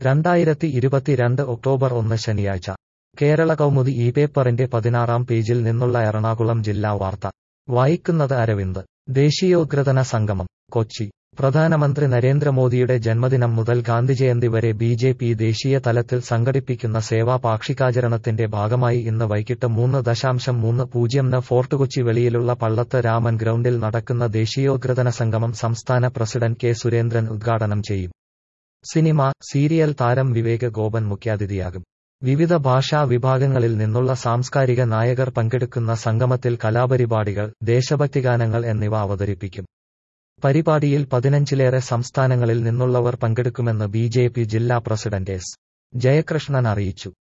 രണ്ടായിരത്തി ഇരുപത്തിരണ്ട് ഒക്ടോബർ ഒന്ന് ശനിയാഴ്ച കേരള കൗമുദി ഈ പേപ്പറിന്റെ പതിനാറാം പേജിൽ നിന്നുള്ള എറണാകുളം ജില്ലാ വാർത്ത വായിക്കുന്നത് അരവിന്ദ് ദേശീയോദ്ഗ്രഥന സംഗമം കൊച്ചി പ്രധാനമന്ത്രി നരേന്ദ്രമോദിയുടെ ജന്മദിനം മുതൽ ഗാന്ധിജയന്തി വരെ ബി ജെ പി ദേശീയ തലത്തിൽ സംഘടിപ്പിക്കുന്ന സേവാ പാക്ഷികാചരണത്തിന്റെ ഭാഗമായി ഇന്ന് വൈകിട്ട് മൂന്ന് ദശാംശം മൂന്ന് പൂജ്യംന് ഫോർട്ട് കൊച്ചി വെളിയിലുള്ള പള്ളത്ത് രാമൻ ഗ്രൗണ്ടിൽ നടക്കുന്ന ദേശീയോദ്ഗ്രഥന സംഗമം സംസ്ഥാന പ്രസിഡന്റ് കെ സുരേന്ദ്രൻ ഉദ്ഘാടനം ചെയ്യും സിനിമ സീരിയൽ താരം വിവേക് ഗോപൻ മുഖ്യാതിഥിയാകും വിവിധ ഭാഷാ വിഭാഗങ്ങളിൽ നിന്നുള്ള സാംസ്കാരിക നായകർ പങ്കെടുക്കുന്ന സംഗമത്തിൽ കലാപരിപാടികൾ ദേശഭക്തിഗാനങ്ങൾ എന്നിവ അവതരിപ്പിക്കും പരിപാടിയിൽ പതിനഞ്ചിലേറെ സംസ്ഥാനങ്ങളിൽ നിന്നുള്ളവർ പങ്കെടുക്കുമെന്ന് ബി ജെ പി ജില്ലാ പ്രസിഡന്റ് എസ് ജയകൃഷ്ണൻ അറിയിച്ചു